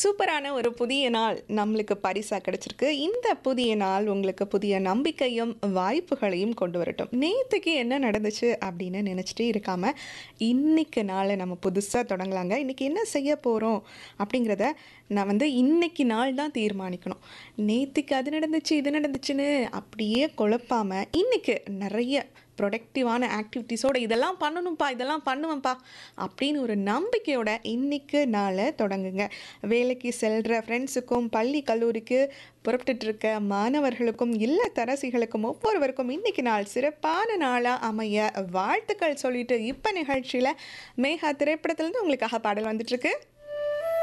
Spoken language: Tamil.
சூப்பரான ஒரு புதிய நாள் நம்மளுக்கு பரிசா கிடைச்சிருக்கு இந்த புதிய நாள் உங்களுக்கு புதிய நம்பிக்கையும் வாய்ப்புகளையும் கொண்டு வரட்டும் நேற்றுக்கு என்ன நடந்துச்சு அப்படின்னு நினச்சிட்டே இருக்காம இன்னைக்கு நாளை நம்ம புதுசாக தொடங்கலாங்க இன்னைக்கு என்ன செய்ய போகிறோம் அப்படிங்கிறத நான் வந்து இன்னைக்கு நாள் தான் தீர்மானிக்கணும் நேற்றுக்கு அது நடந்துச்சு இது நடந்துச்சுன்னு அப்படியே குழப்பாம இன்னைக்கு நிறைய ப்ரொடக்டிவான ஆக்டிவிட்டீஸோட இதெல்லாம் பண்ணணும்ப்பா இதெல்லாம் பண்ணுவேன்ப்பா அப்படின்னு ஒரு நம்பிக்கையோட இன்னைக்கு நாளை தொடங்குங்க வேலைக்கு செல்கிற ஃப்ரெண்ட்ஸுக்கும் பள்ளி கல்லூரிக்கு புறப்பட்டுட்டு இருக்க மாணவர்களுக்கும் இல்லத்தரசிகளுக்கும் ஒவ்வொருவருக்கும் இன்னைக்கு நாள் சிறப்பான நாளாக அமைய வாழ்த்துக்கள் சொல்லிட்டு இப்போ நிகழ்ச்சியில் மேகா திரைப்படத்துலேருந்து உங்களுக்காக பாடல் வந்துட்டுருக்கு